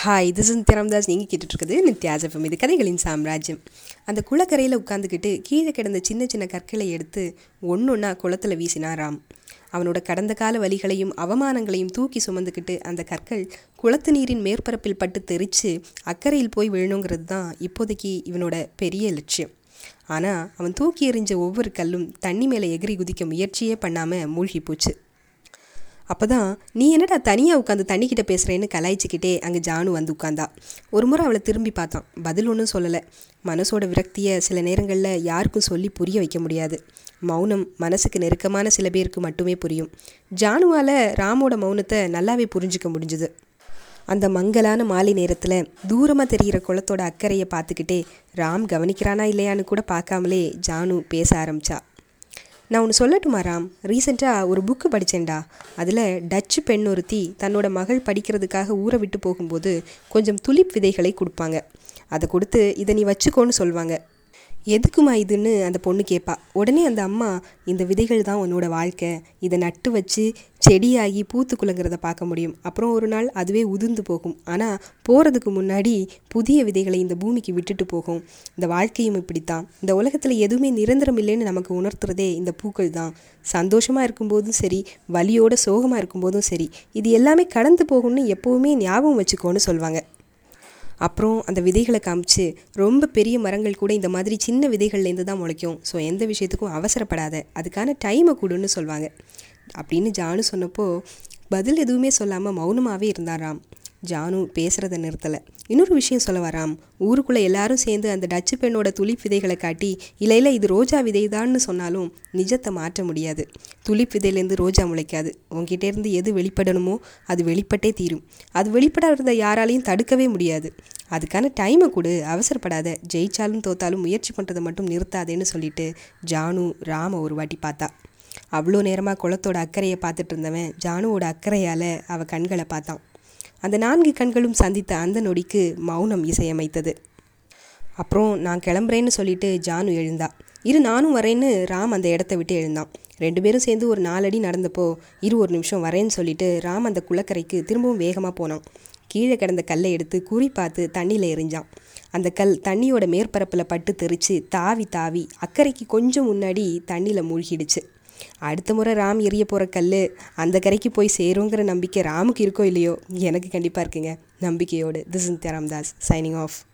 hi இது நித்யாராம்தாஸ் நீங்கள் கேட்டுட்ருக்குது நித்யாசஃபம் இது கதைகளின் சாம்ராஜ்யம் அந்த குளக்கரையில் உட்காந்துக்கிட்டு கீழே கிடந்த சின்ன சின்ன கற்களை எடுத்து ஒன்று ஒன்றா குளத்தில் வீசினா ராம் அவனோட கடந்த கால வலிகளையும் அவமானங்களையும் தூக்கி சுமந்துக்கிட்டு அந்த கற்கள் குளத்து நீரின் மேற்பரப்பில் பட்டு தெரித்து அக்கறையில் போய் விழணுங்கிறது தான் இப்போதைக்கு இவனோட பெரிய லட்சியம் ஆனால் அவன் தூக்கி எறிஞ்ச ஒவ்வொரு கல்லும் தண்ணி மேலே எகிரி குதிக்க முயற்சியே பண்ணாமல் மூழ்கி போச்சு அப்போ தான் நீ என்னடா தனியாக உட்காந்து தண்ணிக்கிட்ட பேசுகிறேன்னு கலாய்ச்சிக்கிட்டே அங்கே ஜானு வந்து உட்காந்தா ஒரு முறை அவளை திரும்பி பார்த்தான் பதில் ஒன்றும் சொல்லலை மனசோட விரக்தியை சில நேரங்களில் யாருக்கும் சொல்லி புரிய வைக்க முடியாது மௌனம் மனசுக்கு நெருக்கமான சில பேருக்கு மட்டுமே புரியும் ஜானுவால் ராமோட மௌனத்தை நல்லாவே புரிஞ்சுக்க முடிஞ்சுது அந்த மங்கலான மாலை நேரத்தில் தூரமாக தெரிகிற குளத்தோட அக்கறையை பார்த்துக்கிட்டே ராம் கவனிக்கிறானா இல்லையான்னு கூட பார்க்காமலே ஜானு பேச ஆரம்பிச்சா நான் ஒன்று சொல்லட்டுமா ராம் ரீசெண்டாக ஒரு புக்கு படித்தேன்டா அதில் டச்சு பெண் ஒருத்தி தன்னோட மகள் படிக்கிறதுக்காக ஊரை விட்டு போகும்போது கொஞ்சம் துளிப் விதைகளை கொடுப்பாங்க அதை கொடுத்து இதை நீ வச்சுக்கோன்னு சொல்லுவாங்க எதுக்குமா இதுன்னு அந்த பொண்ணு கேட்பா உடனே அந்த அம்மா இந்த விதைகள் தான் உன்னோட வாழ்க்கை இதை நட்டு வச்சு செடியாகி பூத்து குலுங்கிறத பார்க்க முடியும் அப்புறம் ஒரு நாள் அதுவே உதிர்ந்து போகும் ஆனால் போகிறதுக்கு முன்னாடி புதிய விதைகளை இந்த பூமிக்கு விட்டுட்டு போகும் இந்த வாழ்க்கையும் இப்படித்தான் இந்த உலகத்தில் எதுவுமே நிரந்தரம் இல்லைன்னு நமக்கு உணர்த்துறதே இந்த பூக்கள் தான் சந்தோஷமாக இருக்கும்போதும் சரி வலியோட சோகமாக இருக்கும்போதும் சரி இது எல்லாமே கடந்து போகும்னு எப்போவுமே ஞாபகம் வச்சுக்கோன்னு சொல்லுவாங்க அப்புறம் அந்த விதைகளை காமிச்சு ரொம்ப பெரிய மரங்கள் கூட இந்த மாதிரி சின்ன விதைகள்லேருந்து தான் முளைக்கும் ஸோ எந்த விஷயத்துக்கும் அவசரப்படாத அதுக்கான டைமை கொடுன்னு சொல்லுவாங்க அப்படின்னு ஜானு சொன்னப்போ பதில் எதுவுமே சொல்லாமல் மௌனமாகவே இருந்தாராம் ஜானு பேசுகிறத நிறுத்தலை இன்னொரு விஷயம் சொல்ல வராம் ஊருக்குள்ளே எல்லாரும் சேர்ந்து அந்த டச்சு பெண்ணோட துளிப் விதைகளை காட்டி இல்லை இல்லை இது ரோஜா விதை தான்னு சொன்னாலும் நிஜத்தை மாற்ற முடியாது துளிப் விதையிலேருந்து ரோஜா முளைக்காது உங்ககிட்டேருந்து எது வெளிப்படணுமோ அது வெளிப்பட்டே தீரும் அது வெளிப்படாத யாராலையும் தடுக்கவே முடியாது அதுக்கான டைமை கொடு அவசரப்படாத ஜெயிச்சாலும் தோத்தாலும் முயற்சி பண்ணுறதை மட்டும் நிறுத்தாதேன்னு சொல்லிட்டு ஜானு ராம ஒரு வாட்டி பார்த்தா அவ்வளோ நேரமாக குளத்தோட அக்கறையை பார்த்துட்டு இருந்தவன் ஜானுவோட அக்கறையால் அவள் கண்களை பார்த்தான் அந்த நான்கு கண்களும் சந்தித்த அந்த நொடிக்கு மௌனம் இசையமைத்தது அப்புறம் நான் கிளம்புறேன்னு சொல்லிட்டு ஜானு எழுந்தா இரு நானும் வரேன்னு ராம் அந்த இடத்த விட்டு எழுந்தான் ரெண்டு பேரும் சேர்ந்து ஒரு நாலடி நடந்தப்போ இரு ஒரு நிமிஷம் வரேன்னு சொல்லிட்டு ராம் அந்த குளக்கரைக்கு திரும்பவும் வேகமாக போனான் கீழே கிடந்த கல்லை எடுத்து குறி பார்த்து தண்ணியில் எரிஞ்சான் அந்த கல் தண்ணியோட மேற்பரப்பில் பட்டு தெரித்து தாவி தாவி அக்கறைக்கு கொஞ்சம் முன்னாடி தண்ணியில் மூழ்கிடுச்சு அடுத்த முறை ராம் எரிய போகிற கல் அந்த கரைக்கு போய் சேருங்கிற நம்பிக்கை ராமுக்கு இருக்கோ இல்லையோ எனக்கு கண்டிப்பாக இருக்குங்க நம்பிக்கையோடு this in Ramdas signing of